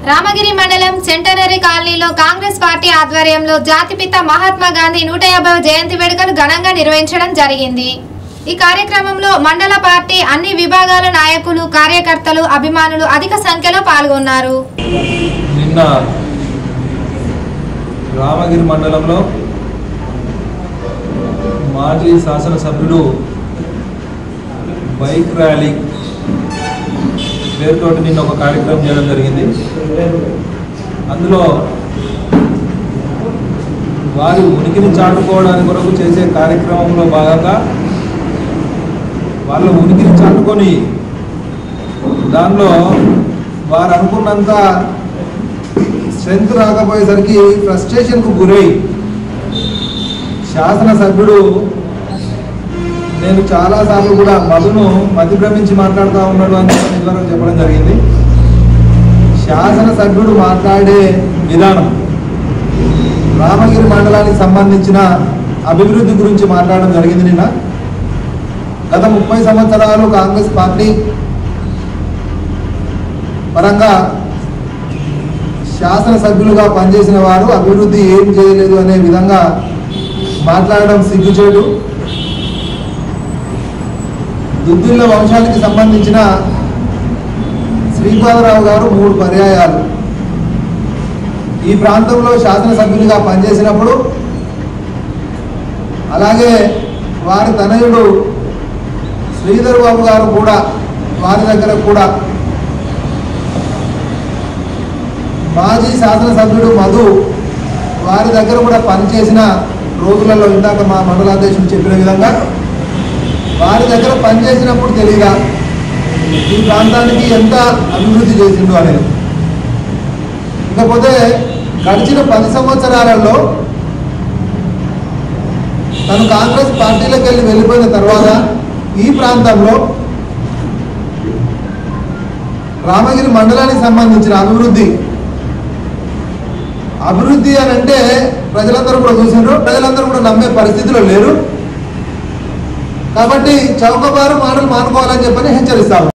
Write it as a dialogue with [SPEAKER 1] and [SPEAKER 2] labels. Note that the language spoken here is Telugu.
[SPEAKER 1] రామగిరి మండలం సెంటనరీ కాలనీలో కాంగ్రెస్ పార్టీ ఆధ్వర్యంలో జాతిపిత మహాత్మా గాంధీ నూట యాభై జయంతి వేడుకలు ఘనంగా నిర్వహించడం జరిగింది ఈ కార్యక్రమంలో మండల పార్టీ అన్ని విభాగాల నాయకులు కార్యకర్తలు అభిమానులు అధిక సంఖ్యలో పాల్గొన్నారు
[SPEAKER 2] నిన్న రామగిరి మండలంలో మాజీ శాసనసభ్యుడు బైక్ ర్యాలీ పేరుతోటి నిన్న ఒక కార్యక్రమం చేయడం జరిగింది అందులో వారి ఉనికిని చాటుకోవడానికి కొరకు చేసే కార్యక్రమంలో భాగంగా వాళ్ళ ఉనికిని చాటుకొని దానిలో వారు అనుకున్నంత స్ట్రెంత్ రాకపోయేసరికి ఫ్రస్ట్రేషన్కు గురై శాసనసభ్యుడు నేను చాలాసార్లు కూడా మధును మతిభ్రమించి మాట్లాడుతూ ఉన్నాడు అని చెప్పి ఇదివరకు చెప్పడం జరిగింది శాసనసభ్యుడు మాట్లాడే విధానం రామగిరి మండలానికి సంబంధించిన అభివృద్ధి గురించి మాట్లాడడం జరిగింది నిన్న గత ముప్పై సంవత్సరాలు కాంగ్రెస్ పార్టీ పరంగా శాసనసభ్యులుగా పనిచేసిన వారు అభివృద్ధి ఏం చేయలేదు అనే విధంగా మాట్లాడడం సిగ్గుచేటు దుద్దిల్ల వంశానికి సంబంధించిన శ్రీపాదరావు గారు మూడు పర్యాయాలు ఈ ప్రాంతంలో శాసనసభ్యులుగా పనిచేసినప్పుడు అలాగే వారి తనయుడు శ్రీధర్ బాబు గారు కూడా వారి దగ్గర కూడా మాజీ శాసనసభ్యుడు మధు వారి దగ్గర కూడా పనిచేసిన రోజులలో ఇందాక మా మండలాధ్యక్షుడు చెప్పిన విధంగా వారి దగ్గర పనిచేసినప్పుడు తెలియదా ఈ ప్రాంతానికి ఎంత అభివృద్ధి చేసిండు అనేది ఇకపోతే గడిచిన పది సంవత్సరాలలో తను కాంగ్రెస్ పార్టీలోకి వెళ్ళి వెళ్ళిపోయిన తర్వాత ఈ ప్రాంతంలో రామగిరి మండలానికి సంబంధించిన అభివృద్ధి అభివృద్ధి అని అంటే ప్రజలందరూ కూడా చూసినారు ప్రజలందరూ కూడా నమ్మే పరిస్థితిలో లేరు కాబట్టి చౌకబారు మాటలు మానుకోవాలని చెప్పని హెచ్చరిస్తాము